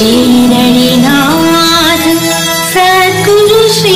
श्रीरणिनाथ सद्गुरु श्री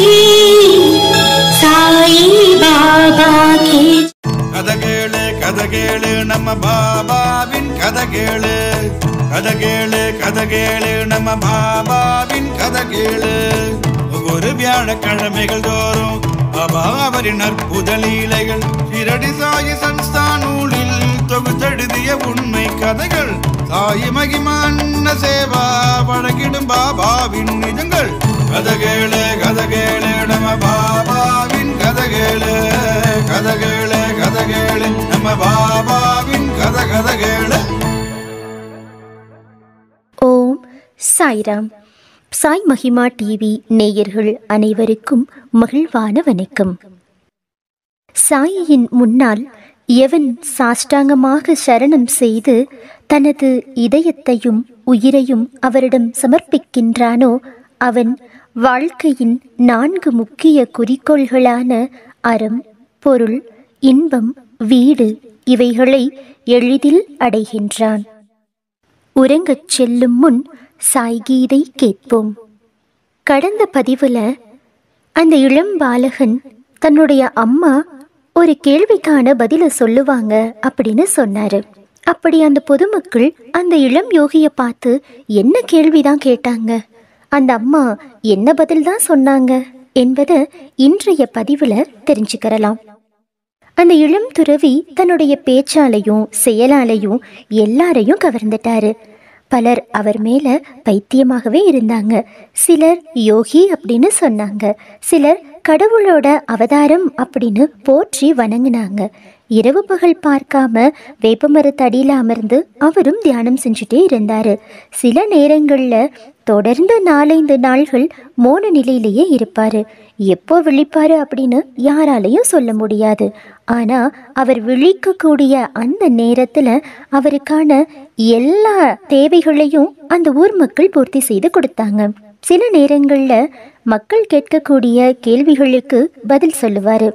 साई बाबा की கதகேளு கதகேளு நம்ம பாபாவின் கதகேளு கதகேளு கதகேளு நம்ம பாபாவின் கதகேளு ஒவ்வொரு வியாழக்கிழமைகள் தோறும் பாபா அவரின் அற்புத லீலைகள் சிரடி சாயி சன்ஸ்தான் நூலில் தொகுத்தெழுதிய உண்மை கதைகள் சாயி மகிமான சேவா வழங்கிடும் பாபாவின் நிஜங்கள் கதகேளு கதகேளு நம்ம பாபாவின் கதகேளு கதகேளு கதகேளு நம்ம பாபாவின் கத கதகேளு ஓம் சாய்ராம் சாய் மகிமா டிவி நேயர்கள் அனைவருக்கும் மகிழ்வான வணக்கம் சாயியின் முன்னால் எவன் சாஷ்டாங்கமாக சரணம் செய்து தனது இதயத்தையும் உயிரையும் அவரிடம் சமர்ப்பிக்கின்றானோ அவன் வாழ்க்கையின் நான்கு முக்கிய குறிக்கோள்களான அறம் பொருள் இன்பம் வீடு இவைகளை எளிதில் அடைகின்றான் உறங்கச் செல்லும் முன் சாய்கீதை கேட்போம் கடந்த பதிவுல அந்த இளம் பாலகன் தன்னுடைய அம்மா ஒரு கேள்விக்கான பதில சொல்லுவாங்க அப்படின்னு சொன்னாரு அப்படி அந்த பொதுமக்கள் அந்த இளம் யோகியை பார்த்து என்ன கேள்விதான் கேட்டாங்க அந்த அம்மா என்ன பதில் தான் சொன்னாங்க என்பதை இன்றைய பதிவுல தெரிஞ்சுக்கிறலாம் அந்த இளம் துறவி தன்னுடைய பேச்சாலையும் செயலாலையும் எல்லாரையும் கவர்ந்துட்டாரு பலர் அவர் மேல பைத்தியமாகவே இருந்தாங்க சிலர் யோகி அப்படின்னு சொன்னாங்க சிலர் கடவுளோட அவதாரம் அப்படின்னு போற்றி வணங்குனாங்க இரவு பகல் பார்க்காம வேப்பமரத்தடியில அமர்ந்து அவரும் தியானம் செஞ்சுட்டே இருந்தாரு சில நேரங்கள்ல தொடர்ந்து நாலைந்து நாள்கள் மோன நிலையிலேயே இருப்பாரு எப்போ விழிப்பாரு அப்படின்னு யாராலையும் சொல்ல முடியாது ஆனா அவர் விழிக்கக்கூடிய அந்த நேரத்துல அவருக்கான எல்லா தேவைகளையும் அந்த ஊர் மக்கள் பூர்த்தி செய்து கொடுத்தாங்க சில நேரங்கள்ல மக்கள் கேட்கக்கூடிய கேள்விகளுக்கு பதில் சொல்லுவாரு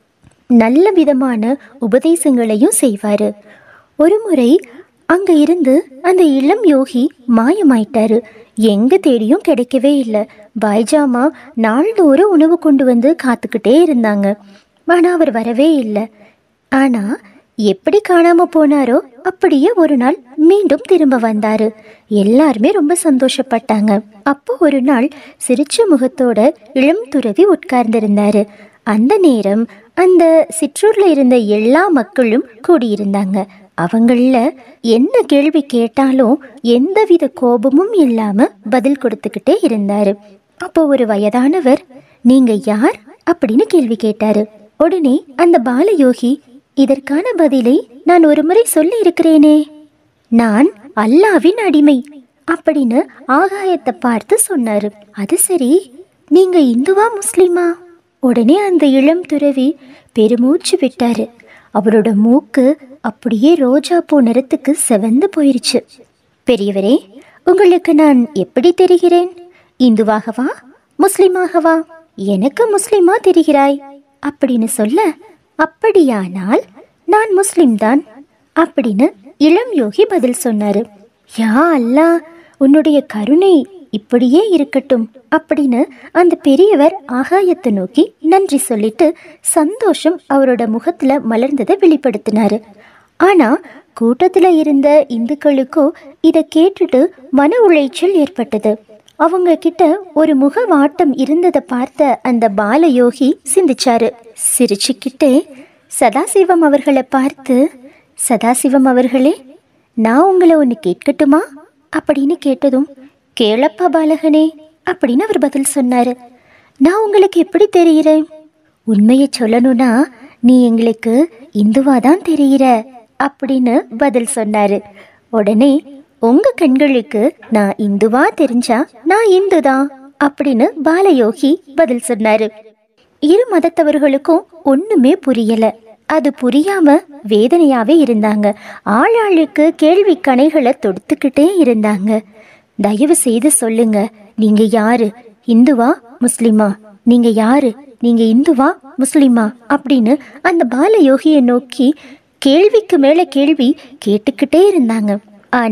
நல்ல விதமான உபதேசங்களையும் செய்வாரு ஒரு முறை அங்க இருந்து அந்த இளம் யோகி மாயமாயிட்டாரு எங்க தேடியும் கிடைக்கவே இல்லை பாய்ஜாமா நாள்தோறும் உணவு கொண்டு வந்து காத்துக்கிட்டே இருந்தாங்க ஆனா அவர் வரவே இல்லை ஆனா எப்படி காணாம போனாரோ அப்படியே ஒரு நாள் மீண்டும் திரும்ப வந்தாரு எல்லாருமே ரொம்ப சந்தோஷப்பட்டாங்க அப்போ ஒரு நாள் சிரிச்ச முகத்தோட இளம் துறவி உட்கார்ந்திருந்தாரு அந்த நேரம் அந்த சிற்றூர்ல இருந்த எல்லா மக்களும் கூடியிருந்தாங்க அவங்கள என்ன கேள்வி கேட்டாலும் எந்தவித கோபமும் இல்லாம பதில் கொடுத்துக்கிட்டே இருந்தாரு அப்போ ஒரு வயதானவர் நீங்க யார் அப்படின்னு கேள்வி கேட்டாரு உடனே அந்த பாலயோகி இதற்கான பதிலை நான் ஒரு முறை சொல்லி இருக்கிறேனே நான் அல்லாவின் அடிமை அப்படின்னு ஆகாயத்தை பார்த்து சொன்னாரு அது சரி நீங்க இந்துவா முஸ்லிமா உடனே அந்த இளம் துறவி பெருமூச்சு விட்டாரு அவரோட மூக்கு அப்படியே ரோஜா பூ நிறத்துக்கு செவந்து போயிருச்சு பெரியவரே உங்களுக்கு நான் எப்படி தெரிகிறேன் இந்துவாகவா முஸ்லிமாகவா எனக்கு முஸ்லிமா தெரிகிறாய் அப்படின்னு சொல்ல அப்படியானால் நான் முஸ்லிம் தான் அப்படின்னு இளம் யோகி பதில் சொன்னாரு யா அல்லாஹ் உன்னுடைய கருணை இப்படியே இருக்கட்டும் அப்படின்னு அந்த பெரியவர் ஆகாயத்தை நோக்கி நன்றி சொல்லிட்டு சந்தோஷம் அவரோட முகத்துல மலர்ந்ததை வெளிப்படுத்தினாரு ஆனா கூட்டத்துல இருந்த இந்துக்களுக்கோ இதை கேட்டுட்டு மன உளைச்சல் ஏற்பட்டது அவங்க கிட்ட ஒரு முகவாட்டம் இருந்ததை பார்த்த அந்த பாலயோகி சிந்திச்சாரு சிரிச்சுக்கிட்டே சதாசிவம் அவர்களை பார்த்து சதாசிவம் அவர்களே நான் உங்களை ஒன்று கேட்கட்டுமா அப்படின்னு கேட்டதும் கேளப்பா பாலகனே அப்படின்னு அவர் பதில் சொன்னாரு நான் உங்களுக்கு எப்படி தெரிகிறேன் உண்மையை சொல்லணும்னா நீ எங்களுக்கு இந்துவா தான் தெரிகிற அப்படின்னு பதில் சொன்னாரு உடனே உங்க கண்களுக்கு நான் இந்துவா தெரிஞ்சா நான் இந்து தான் அப்படின்னு பாலயோகி பதில் சொன்னாரு இரு மதத்தவர்களுக்கும் ஒண்ணுமே புரியல அது புரியாம வேதனையாவே இருந்தாங்க ஆளாளுக்கு கேள்வி கணைகளை தொடுத்துக்கிட்டே இருந்தாங்க தயவு செய்து சொல்லுங்க நீங்க யாரு இந்துவா முஸ்லிமா நீங்க யாரு நீங்க இந்துவா முஸ்லிமா அப்படின்னு அந்த பாலயோகியை நோக்கி கேள்விக்கு மேல கேள்வி கேட்டுக்கிட்டே இருந்தாங்க ஆனா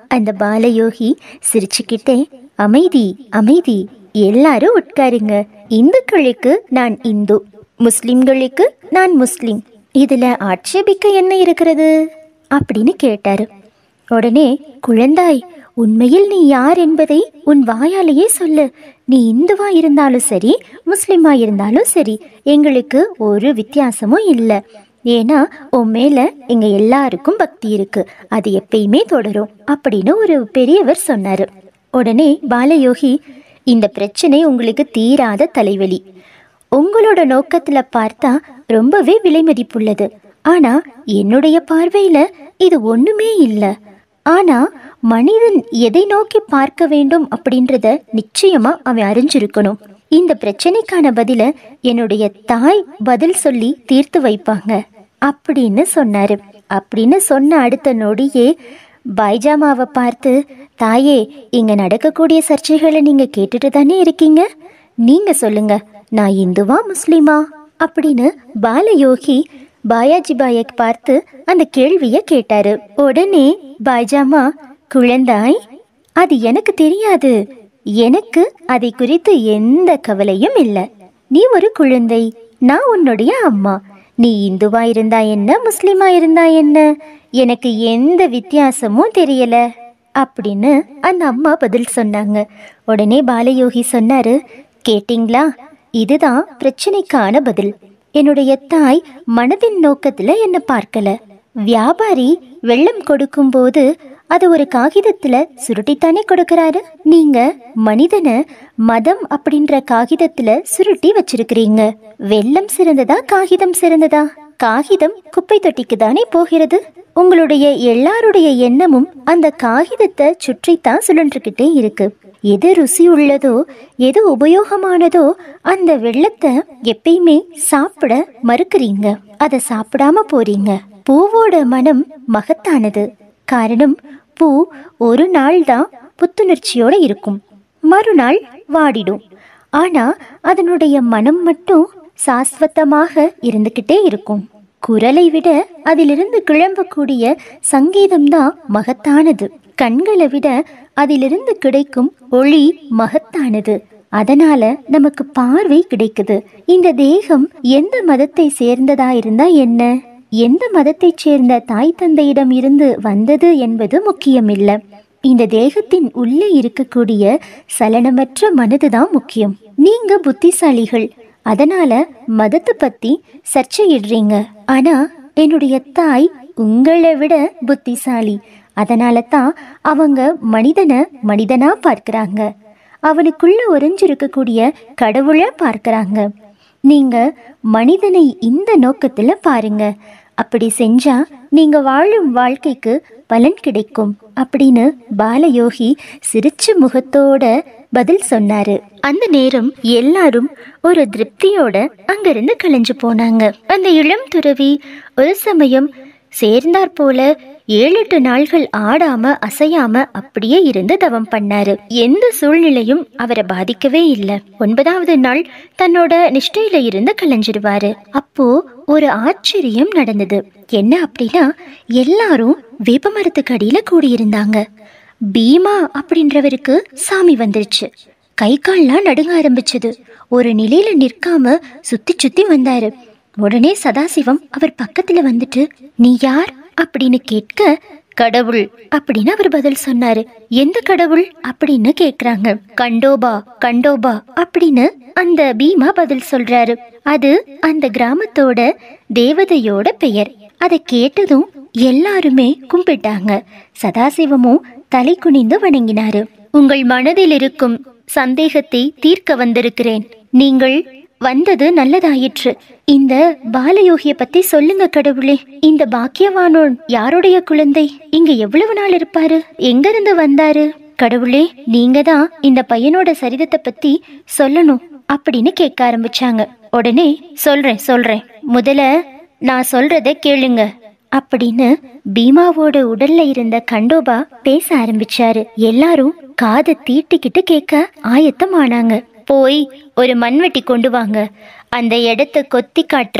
அந்த பாலயோகி சிரிச்சுக்கிட்டே அமைதி அமைதி எல்லாரும் உட்காருங்க இந்துக்களுக்கு நான் இந்து முஸ்லிம்களுக்கு நான் முஸ்லிம் இதுல ஆட்சேபிக்க என்ன இருக்கிறது அப்படின்னு கேட்டாரு உடனே குழந்தாய் உண்மையில் நீ யார் என்பதை உன் வாயாலேயே சொல்லு நீ இந்துவா இருந்தாலும் சரி முஸ்லிமா இருந்தாலும் சரி எங்களுக்கு ஒரு வித்தியாசமும் இல்லை ஏன்னா உன் மேல எங்க எல்லாருக்கும் பக்தி இருக்கு அது எப்பயுமே தொடரும் அப்படின்னு ஒரு பெரியவர் சொன்னாரு உடனே பாலயோகி இந்த பிரச்சனை உங்களுக்கு தீராத தலைவலி உங்களோட நோக்கத்துல பார்த்தா ரொம்பவே விலை மதிப்புள்ளது ஆனா என்னுடைய பார்வையில இது ஒண்ணுமே இல்லை ஆனா மனிதன் எதை நோக்கி பார்க்க வேண்டும் அப்படின்றத நிச்சயமா அவன் அறிஞ்சிருக்கணும் இந்த பிரச்சனைக்கான பதில என்னுடைய தாய் பதில் சொல்லி தீர்த்து வைப்பாங்க அப்படின்னு சொன்னாரு அப்படின்னு சொன்ன அடுத்த நொடியே பைஜாமாவை பார்த்து தாயே இங்க நடக்கக்கூடிய சர்ச்சைகளை நீங்க கேட்டுட்டு தானே இருக்கீங்க நீங்க சொல்லுங்க நான் இந்துவா முஸ்லிமா அப்படின்னு பாலயோகி பாயாஜி பாயை பார்த்து அந்த கேள்விய கேட்டாரு உடனே பாய்ஜாமா குழந்தாய் அது எனக்கு தெரியாது எனக்கு அதை குறித்து எந்த கவலையும் இல்லை நீ ஒரு குழந்தை நான் உன்னுடைய அம்மா நீ இந்துவா இருந்தா என்ன முஸ்லிமா இருந்தா என்ன எனக்கு எந்த வித்தியாசமும் தெரியல அப்படின்னு அந்த அம்மா பதில் சொன்னாங்க உடனே பாலயோகி சொன்னாரு கேட்டிங்களா இதுதான் பிரச்சனைக்கான பதில் என்னுடைய தாய் மனதின் நோக்கத்துல என்ன பார்க்கல வியாபாரி வெள்ளம் கொடுக்கும்போது அது ஒரு காகிதத்துல சுருட்டித்தானே கொடுக்கறாரு நீங்க மனிதனை மதம் அப்படின்ற காகிதத்துல சுருட்டி வச்சிருக்கிறீங்க வெள்ளம் சிறந்ததா காகிதம் சிறந்ததா காகிதம் குப்பை தொட்டிக்கு தானே போகிறது உங்களுடைய எல்லாருடைய எண்ணமும் அந்த காகிதத்தை சுற்றித்தான் சுழன்றுக்கிட்டே இருக்கு எது ருசி உள்ளதோ எது உபயோகமானதோ அந்த வெள்ளத்தை எப்பயுமே சாப்பிட மறுக்கிறீங்க அதை சாப்பிடாம போறீங்க பூவோட மனம் மகத்தானது காரணம் பூ ஒரு நாள் தான் புத்துணர்ச்சியோட இருக்கும் மறுநாள் வாடிடும் ஆனா அதனுடைய மனம் மட்டும் சாஸ்வத்தமாக இருந்துகிட்டே இருக்கும் குரலை விட அதிலிருந்து கிளம்பக்கூடிய சங்கீதம்தான் மகத்தானது கண்களை விட அதிலிருந்து கிடைக்கும் ஒளி மகத்தானது அதனால நமக்கு பார்வை கிடைக்குது இந்த தேகம் எந்த மதத்தை சேர்ந்ததா இருந்தா என்ன எந்த மதத்தைச் சேர்ந்த தாய் தந்தையிடம் இருந்து வந்தது என்பது முக்கியமில்லை இந்த தேகத்தின் உள்ளே இருக்கக்கூடிய சலனமற்ற மனதுதான் முக்கியம் நீங்க புத்திசாலிகள் அதனால மதத்தை பத்தி சர்ச்சையிடுறீங்க ஆனா என்னுடைய தாய் உங்களை விட புத்திசாலி அதனால தான் அவங்க மனிதனை மனிதனா பார்க்கறாங்க அவனுக்குள்ள உறைஞ்சிருக்கக்கூடிய கடவுளை பார்க்கறாங்க நீங்க மனிதனை இந்த நோக்கத்துல பாருங்க அப்படி செஞ்சா நீங்க வாழும் வாழ்க்கைக்கு பலன் கிடைக்கும் அப்படின்னு பாலயோகி சிரிச்ச முகத்தோட பதில் சொன்னாரு அந்த நேரம் எல்லாரும் ஒரு திருப்தியோட அங்கிருந்து கலைஞ்சு போனாங்க அந்த இளம் துறவி ஒரு சமயம் சேர்ந்தாற் போல ஏழு எட்டு நாள்கள் ஆடாம அசையாம அப்படியே இருந்து தவம் பண்ணாரு எந்த சூழ்நிலையும் அவரை பாதிக்கவே இல்லை ஒன்பதாவது நாள் தன்னோட நிஷ்டையில இருந்து கலைஞ்சிடுவாரு அப்போ ஒரு ஆச்சரியம் நடந்தது என்ன அப்படின்னா எல்லாரும் வேப்பமரத்துக்கு அடியில கூடியிருந்தாங்க பீமா அப்படின்றவருக்கு சாமி வந்துருச்சு கை கால்லாம் நடுங்க ஆரம்பிச்சது ஒரு நிலையில நிற்காம சுத்தி சுத்தி வந்தாரு உடனே சதாசிவம் அவர் பக்கத்துல வந்துட்டு நீ யார் அப்படின்னு கேட்க கடவுள் அப்படின்னு அவர் பதில் சொன்னாரு எந்த கடவுள் அப்படின்னு கேக்குறாங்க கண்டோபா கண்டோபா அப்படின்னு அந்த பீமா பதில் சொல்றாரு அது அந்த கிராமத்தோட தேவதையோட பெயர் அதை கேட்டதும் எல்லாருமே கும்பிட்டாங்க சதாசிவமும் தலை குனிந்து வணங்கினாரு உங்கள் மனதில் இருக்கும் சந்தேகத்தை தீர்க்க வந்திருக்கிறேன் நீங்கள் வந்தது நல்லதாயிற்று இந்த பாலயோகிய பத்தி சொல்லுங்க கடவுளே இந்த பாக்கியவானோன் யாருடைய குழந்தை இங்க எவ்வளவு நாள் இருப்பாரு எங்க இருந்து வந்தாரு கடவுளே நீங்க தான் இந்த பையனோட சரிதத்தை பத்தி சொல்லணும் அப்படின்னு கேட்க ஆரம்பிச்சாங்க உடனே சொல்றேன் சொல்றேன் முதல்ல நான் சொல்றத கேளுங்க அப்படின்னு பீமாவோட உடல்ல இருந்த கண்டோபா பேச ஆரம்பிச்சாரு எல்லாரும் காதை தீட்டிக்கிட்டு கேட்க ஆயத்தமானாங்க போய் ஒரு மண்வெட்டி கொண்டு வாங்க அந்த இடத்த கொத்தி காட்டுறேன்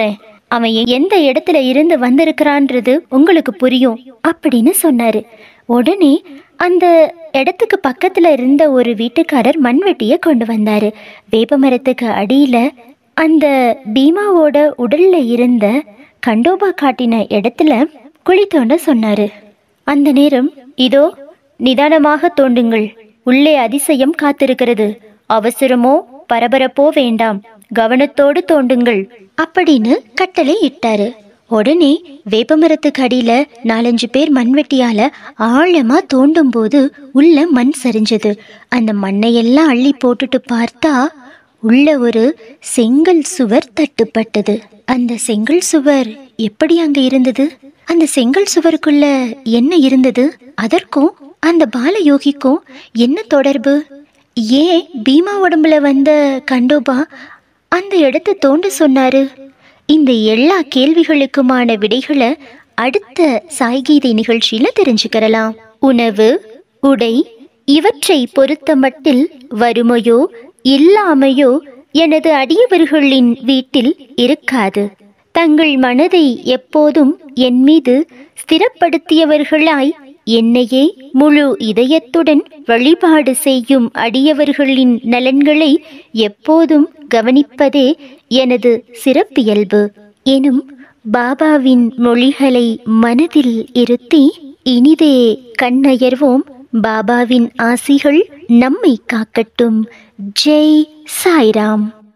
அவன் எ- எந்த இடத்துல இருந்து வந்திருக்கிறான்றது உங்களுக்கு புரியும் அப்படின்னு சொன்னாரு உடனே அந்த இடத்துக்கு பக்கத்துல இருந்த ஒரு வீட்டுக்காரர் மண்வெட்டிய கொண்டு வந்தாரு வேப்பமரத்துக்கு அடியில அந்த பீமாவோட உடல்ல இருந்த கண்டோபா காட்டின இடத்துல குழி தோண்ட சொன்னாரு அந்த நேரம் இதோ நிதானமாக தோண்டுங்கள் உள்ளே அதிசயம் காத்திருக்கிறது அவசரமோ பரபரப்போ வேண்டாம் கவனத்தோடு தோண்டுங்கள் அப்படின்னு கட்டளை இட்டாரு உடனே வேப்பமரத்துக்கு அடியில நாலஞ்சு பேர் மண்வெட்டியால ஆழமா தோண்டும் போது உள்ள மண் சரிஞ்சது அந்த மண்ணையெல்லாம் அள்ளி போட்டுட்டு பார்த்தா உள்ள ஒரு செங்கல் சுவர் தட்டுப்பட்டது அந்த செங்கல் சுவர் எப்படி அங்க இருந்தது அந்த செங்கல் சுவருக்குள்ள என்ன இருந்தது அதற்கும் அந்த பாலயோகிக்கும் என்ன தொடர்பு ஏன் பீமா உடம்புல வந்த கண்டோபா அந்த இடத்தை தோண்ட சொன்னாரு இந்த எல்லா கேள்விகளுக்குமான விடைகளை அடுத்த சாய்கீதை நிகழ்ச்சியில தெரிஞ்சுக்கிறலாம் உணவு உடை இவற்றை பொறுத்தமட்டில் வறுமையோ இல்லாமையோ எனது அடியவர்களின் வீட்டில் இருக்காது தங்கள் மனதை எப்போதும் என் மீது ஸ்திரப்படுத்தியவர்களாய் என்னையே முழு இதயத்துடன் வழிபாடு செய்யும் அடியவர்களின் நலன்களை எப்போதும் கவனிப்பதே எனது சிறப்பியல்பு எனும் பாபாவின் மொழிகளை மனதில் இருத்தி இனிதே கண்ணயர்வோம் பாபாவின் ஆசிகள் நம்மை காக்கட்டும் ஜெய் சாய்ராம்